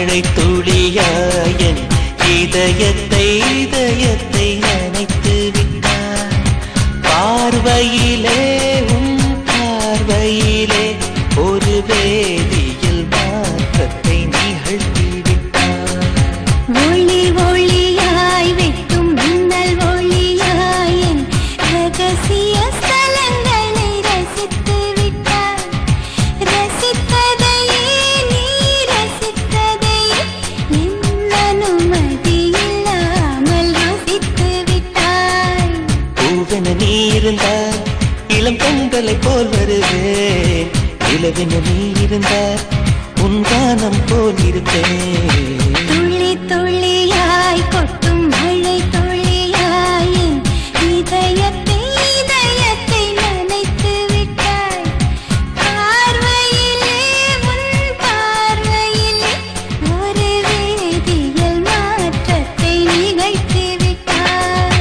மழை துளியாயன் இதயத்தை இதயத்தை நனைத்து விட்டார் பார்வையிலே உன் பார்வையிலே ஒரு வேதியில் மாற்றத்தை நிகழ்த்தி விட்டார் ஒளி ஒளியாய் வெட்டும் மின்னல் ஒளியாய் என் ரகசிய ஸ்தலங்களை ரசித்து விட்டாய் ரசித்ததையே நீ ரசித்ததையே என் அனுமதி இல்லாமல் ருசித்து விட்டாய் பூவென நீ இருந்தால் இளம் பெண்களை போல் வருவேன் இளவென நீ இருந்தால் உன் கானம் போல் இருப்பேன் துளி துளியாய் கொட்டும் மழை துளியாய் என் இதயத்தை இதயத்தை நனைத்து விட்டாய் பார்வையிலே உன் பார்வையிலே ஒரு வேதியியல் மாற்றத்தை நிகழ்த்தி விட்டாய்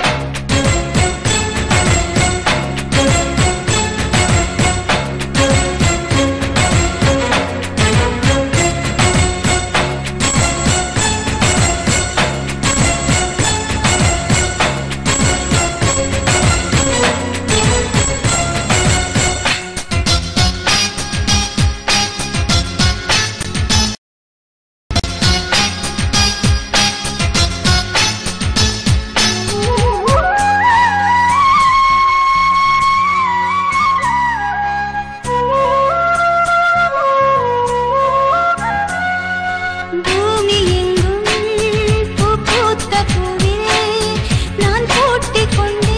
பூமி எங்கும் பூ பூத்த பூவில் நான் பூட்டிக் கொண்டே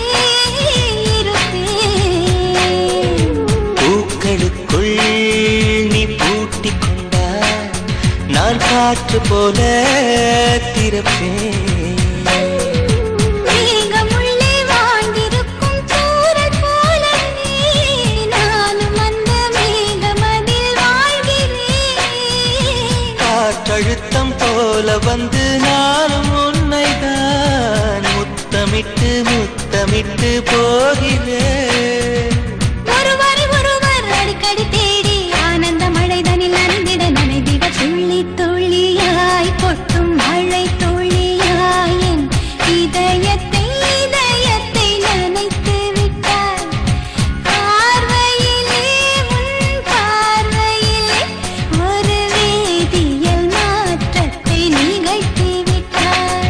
இருப்பேன் பூக்களுக்குள் நீ பூட்டிக் கொண்டால் நான் காற்று போல திறப்பேன் மேகமுள்ளே வாழ்ந்திருக்கும் தூறல் போலவே நானும் அந்த மேகமதில் வாழ்கிறேன் காற்றழுத்தம் போல வந்து நானும் உன்னைதான் முத்தமிட்டு முத்தமிட்டு போகிறேன் ஒருவரை ஒருவர் அடிக்கடி தேடி ஆனந்த மழைதனில் நனைந்திட நனைந்திட துள்ளி துள்ளியாய் கொட்டும் மழை துள்ளியாய் என் இதயத்தை இதயத்தை நனைத்து விட்டாய் பார்வையிலே உன் பார்வையிலே ஒரு வேதியியல் மாற்றத்தை நிகழ்த்தி விட்டாய்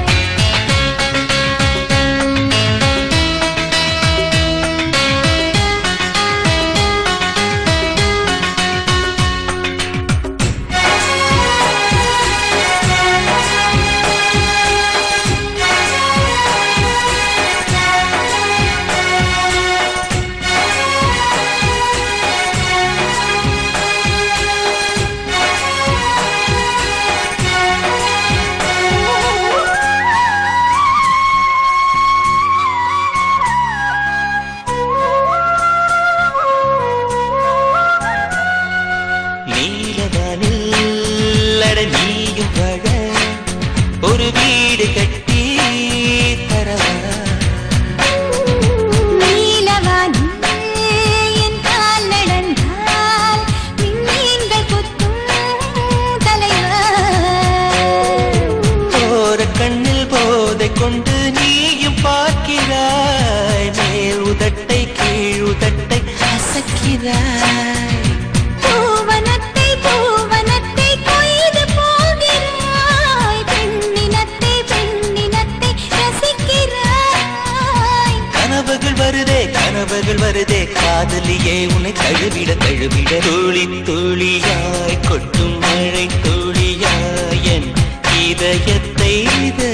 நீலவானில் அட நீயும் வாழ ஒரு வீடு கட்டி தரவா நீலவானில் என் கால் நடந்தால் விண்மீன்கள் கொத்தும் தலைவா. போற கண்ணில் போதை கொண்டு நீயும் பார்க்கிறாய் மேல் உதட்டை கீழ் உதட்டை அசக்கிறாய் பூவனத்தை பூவனத்தை கொய்து போகிறாய். பெண்ணினத்தை பெண்ணினத்தை ரசிக்கிறாய். கனவுகள் வருதே கனவுகள் வருதே காதலியே உன்னை தழுவிட தழுவிட துளி துளியாய் கொட்டும் மழை துளியாய் என் இதயத்தை இதயத்தை